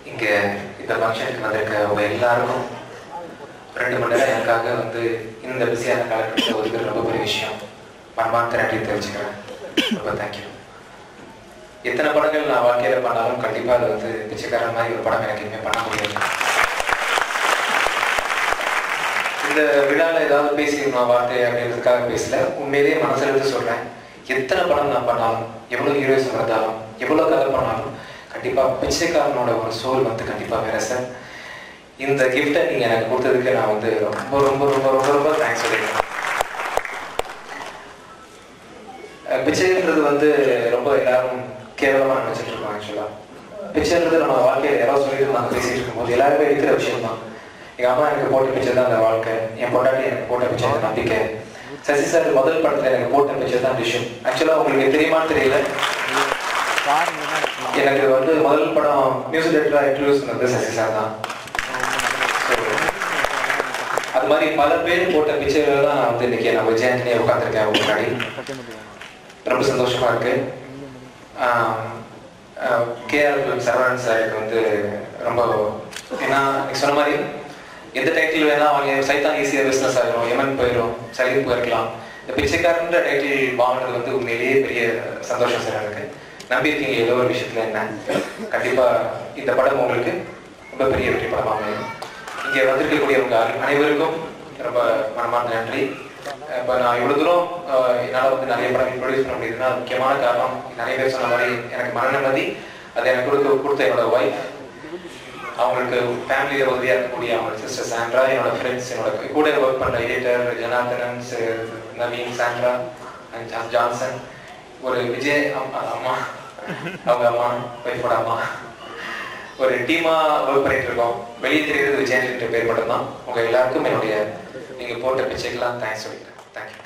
இங்கே இந்த ஃபங்க்ஷனுக்கு வந்திருக்க உங்க எல்லாருக்கும் ரெண்டு மணி நேரம் எனக்காக வந்து இந்த பிஸியான காலகட்டத்தில் ஒதுக்குறது ரொம்ப பெரிய விஷயம் மனமார்ந்த நன்றி தெரிவிச்சுக்கிறேன் ரொம்ப தேங்க்யூ எத்தனை படங்கள் நான் வாழ்க்கையில் பண்ணாலும் கண்டிப்பாக அது வந்து பிச்சைக்காரன் மாதிரி ஒரு படம் எனக்கு இனிமேல் பண்ண முடியாது இந்த விழாவில் ஏதாவது பேசிக்கணும் வார்த்தை அப்படின்றதுக்காக பேசல உண்மையிலேயே மனசுல இருந்து சொல்றேன் எத்தனை படம் நான் பண்ணாலும் எவ்வளவு ஹீரோயிசம் இருந்தாலும் எவ்வளவு கதை பண்ணாலும் கண்டிப்பா பிச்சைக்காரனோட ஒரு சோல் வந்து கண்டிப்பா வேற சார் இந்த கிஃப்டை நீங்க எனக்கு கொடுத்ததுக்கு நான் வந்து ரொம்ப ரொம்ப ரொம்ப ரொம்ப ரொம்ப தேங்க்ஸ் சொல்லிக்கிறேன் அஹ் பிச்சைன்றது வந்து ரொம்ப எல்லாரும் கேவலமா நினைச்சிட்டு இருக்கோம் ஆக்சுவலா பிச்சைன்றது நம்ம வாழ்க்கையில யாராவது சொல்லிட்டு நாங்கள் பேசிட்டு இருக்கும்போது எல்லாருமே இருக்கிற விஷயம் தான் எங்க அம்மா எனக்கு போட்ட பிச்சை தான் அந்த வாழ்க்கை என் பொண்டாட்டி எனக்கு போட்ட பிச்சை தான் நம்பிக்கை சசி சார் முதல் படத்துல எனக்கு போட்ட பிச்சை தான் விஷயம் ஆக்சுவலா உங்களுக்கு தெரியுமான்னு தெரியல எனக்கு வந்து முதல் படம் மியூசிக் டேரக்டரா இன்ட்ரடியூஸ் பண்ணது சசி சார் தான் So, அது மாதிரி பல பேர் போட்ட பிச்சைகளை தான் நான் வந்து இன்னைக்கு நான் விஜயாண்டனே உட்காந்துருக்கேன் அவங்க முன்னாடி ரொம்ப சந்தோஷமா இருக்கு கேஆர் சரவணன் சாருக்கு வந்து ரொம்ப ஏன்னா நீ சொன்ன மாதிரி எந்த டைட்டில் வேணா அவங்க சைத்தான் ஈஸியாக பிஸ்னஸ் ஆகிரும் எமன் போயிடும் சலீம் போயிருக்கலாம் இந்த பிச்சைக்காரன்ற டைட்டில் வாங்கினது வந்து உண்மையிலேயே பெரிய சந்தோஷம் சார் எனக்கு நம்பியிருக்கீங்க ஏதோ ஒரு விஷயத்துல என்ன கண்டிப்பா இந்த படம் உங்களுக்கு ரொம்ப பெரிய வெற்றி படமாக அமையும் இங்கே வந்திருக்கக்கூடியவங்க அனைவருக்கும் ரொம்ப மனமார்ந்த நன்றி இப்போ நான் இவ்வளோ தூரம் அஹ், என்னால் வந்து நிறைய படம் ப்ரொடியூஸ் பண்ண முடியுதுன்னா அது முக்கியமான காரணம் நிறைய பேர் சொன்ன மாதிரி எனக்கு மன நிம்மதி அது எனக்கு கொடுக்க கொடுத்த என்னோட ஒய்ஃப் அவங்களுக்கு ஃபேமிலியில் உதவியாக இருக்கக்கூடிய அவங்க சிஸ்டர் சாண்ட்ரா என்னோட ஃப்ரெண்ட்ஸ் என்னோட கூட ஒர்க் பண்ண எடிட்டர் ஜனார்தனன் ச- Naveen Sandra and John Johnson ஒரு விஜய் அம்மா அம்மா அவங்க அம்மா ஒய்ஃபோட அம்மா ஒரு டீமா ஒர்க் பண்ணிட்டு இருக்கோம் வெளியே தெரியுறது விஜயன் பேர் மட்டும்தான் உங்க எல்லாருக்கும் என்னுடைய நீங்க போட்ட பிச்சைக்கெல்லாம் தேங்க்ஸ் சொல்லிக்கிறேன் தேங்க்யூ